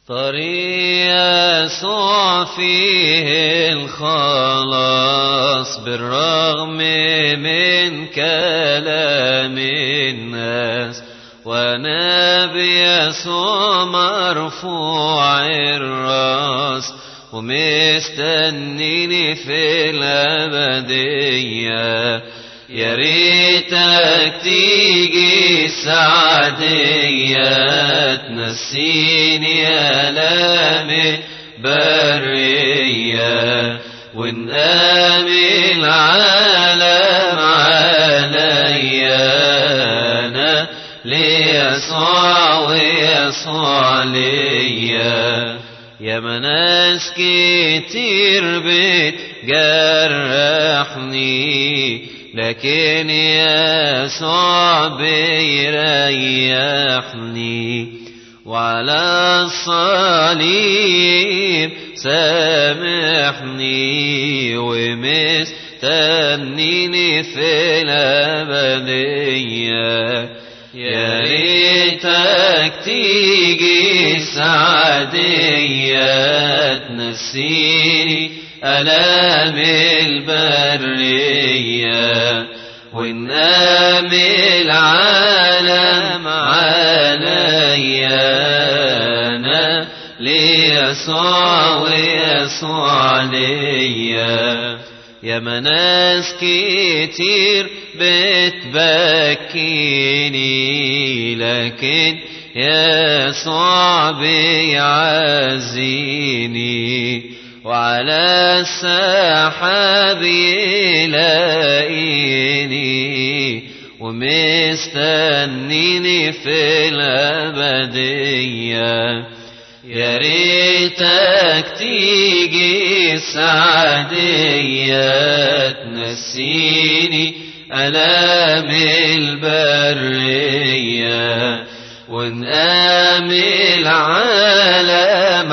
طريق يسوع فيه الخلاص بالرغم من كلام الناس ونبي يسوع مرفوع الراس ومستنيني في الأبدية يا ريتك تيجي السعدية تنسيني آلام برية ونقام العالم عليا أنا ليسوع ويسوع ليا يا مناس كتير بتجرحني لكن يسوع بيريحني وعلى الصليب سامحني ومستنيني في الأبدية يا ريتك تيجي سعدية تنسيني ألام البرية ونقام العالم عليا أنا ليسوع ويسوع ليا يا مناس كتير بتبكيني لكن يسوع بيعزيني وعلى السحاب يلاقيني ومستنيني في الأبدية يا ريتك تيجي سعدية تنسيني ألام البرية ونقام العالم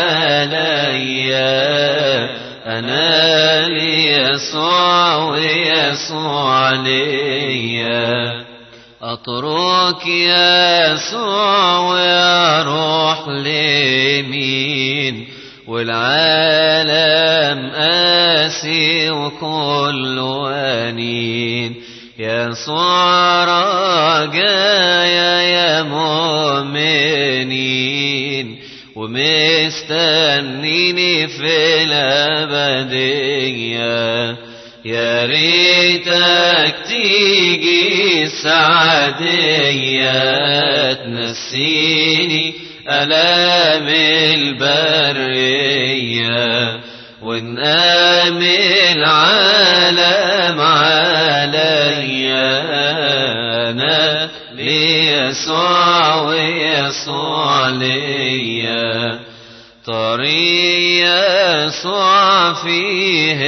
عليا أنا ليسوع ويسوع ليا أترك يسوع ويروح لمين والعالم قاسي وكله أنين يسوع رجايا يا مؤمنين ومستنيني في الأبدية يا ريتك تيجي سعدية تنسيني ألام البرية ونقام العالم عليا أنا ليسوع ويسوع ليا طريق يسوع فيه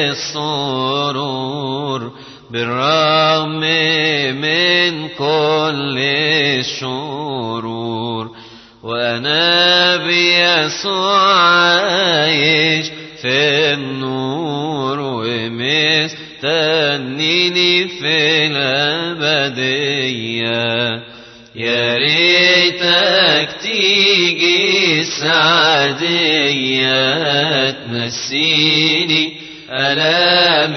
السرور بالرغم من كل الشرور وأنا بيسوع عايش في النور ومستنيني في الأبدية يا ريتك تيجي سعدية تنسيني ألام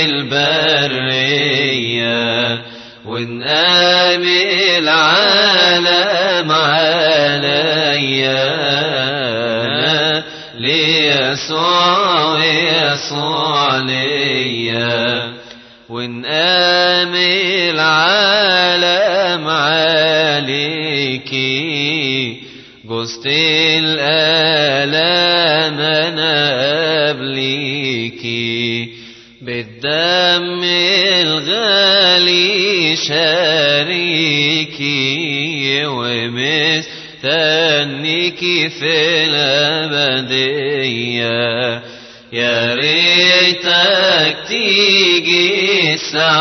البرية ونقام العالم عليا أنا ليسوع ويسوع ليا ونقام العالم عليكي جزت الآلام أنا قبليكي بالدم الغالي شاريكي ومستنيكي في الأبدية يا ريتك تيجي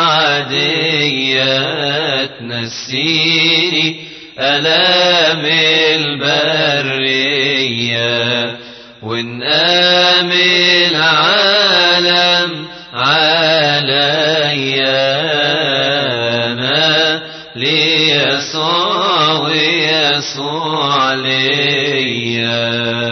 سعدية تنسيني ألام البرية ونقام العالم عليا أنا ليسوع يسوع ليا